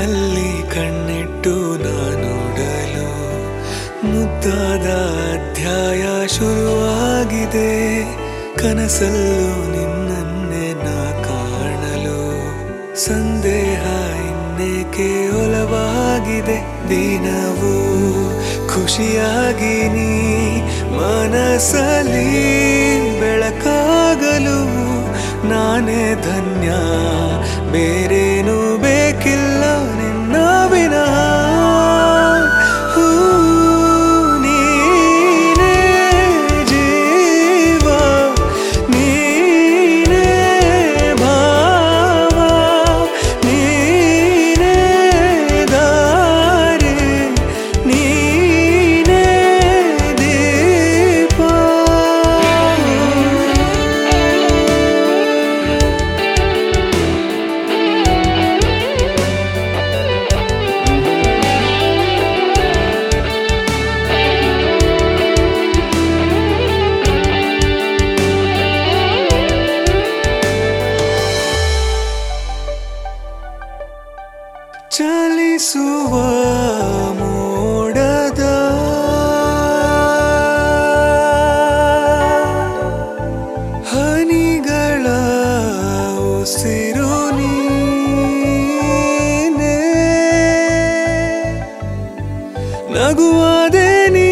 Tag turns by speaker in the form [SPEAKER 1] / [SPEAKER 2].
[SPEAKER 1] ಕಣ್ಣಲ್ಲಿ ಕಣ್ಣಿಟ್ಟು ನಾನೋಡಲು ಮುದ್ದಾದ ಅಧ್ಯಾಯ ಶುರುವಾಗಿದೆ ಕನಸಲ್ಲೂ ನಿನ್ನನ್ನೇ ನಾ ಕಾಣಲು ಸಂದೇಹ ಇನ್ನೇಕೆ ಒಲವಾಗಿದೆ ದಿನವೂ ಖುಷಿಯಾಗಿ ನೀ ಮನಸ್ಸಲ್ಲಿ ಬೆಳಕಾಗಲು ನಾನೇ ಧನ್ಯ ಬೇರೇನು ಬೇಕಿಲ್ಲ ನಿನ್ನ ವಿನಃ ಹೂ, ನೀನೇ ಜೀವ ನೀನೇ ಭಾವ ನೀನೇ ದಾರಿ ನೀನೇ ದೀಪ ಚಲಿಸುವ ಮೋಡದ ಹನಿಗಳ ಉಸಿರು ನೀನೆ ನಗುವಾದೆ ನೀ